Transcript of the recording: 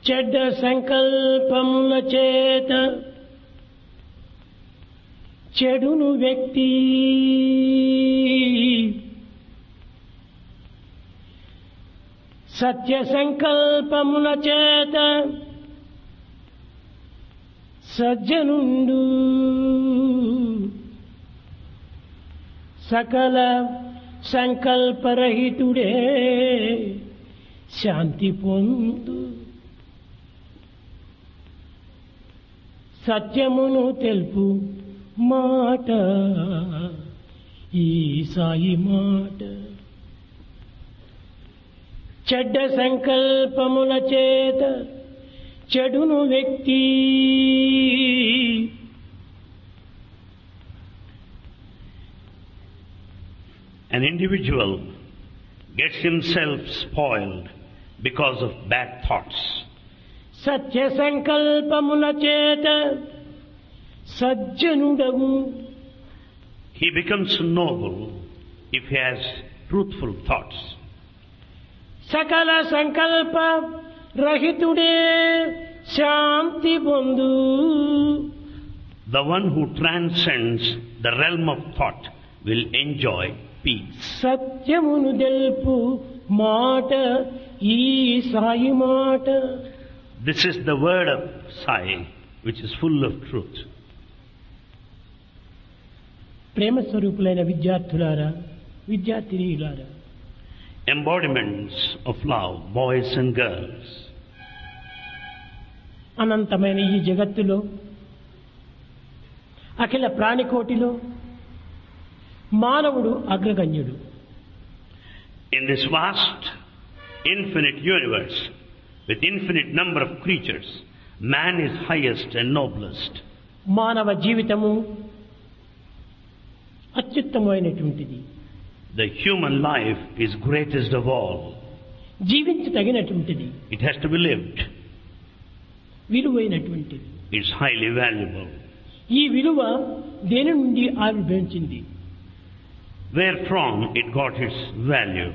చెడ్డ సంకల్పముల చేత చెడును వ్యక్తి సత్య సంకల్పముల చేత సజ్జనుండు సకల సంకల్పరహితుడే శాంతి పొందు సత్యమును తెలుపు మాట ఈ సాయి మాట చెడ్డ సంకల్పముల చేత చెడును వ్యక్తి An individual gets himself spoiled because of bad thoughts. సత్య సంకల్పముల చేత సజ్జనుడవు He becomes noble if he has truthful thoughts. సకల సంకల్ప రహితుడే శాంతి పొందు The one who transcends the realm of thought will enjoy peace. సత్యమును తెలుపు మాట ఈ సాయి మాట This is the word of Sai, which is full of truth. ప్రేమ స్వరూపులైన విద్యార్థులారా విద్యార్థినీయులారా Embodiments of love, boys and girls. అనంతమైన ఈ జగత్తులో అఖిల ప్రాణికోటిలో మానవుడు అగ్రగణ్యుడు In this vast, infinite universe, with infinite number of creatures, man is highest and noblest. మానవ జీవితము అత్యుత్తమైనటువంటిది The human life is greatest of all. జీవించి తగినటువంటిది It has to be lived. విలువైనటువంటిది It's highly valuable. ఈ విలువ దేని నుండి ఆవిర్భవించింది Wherefrom it got its value.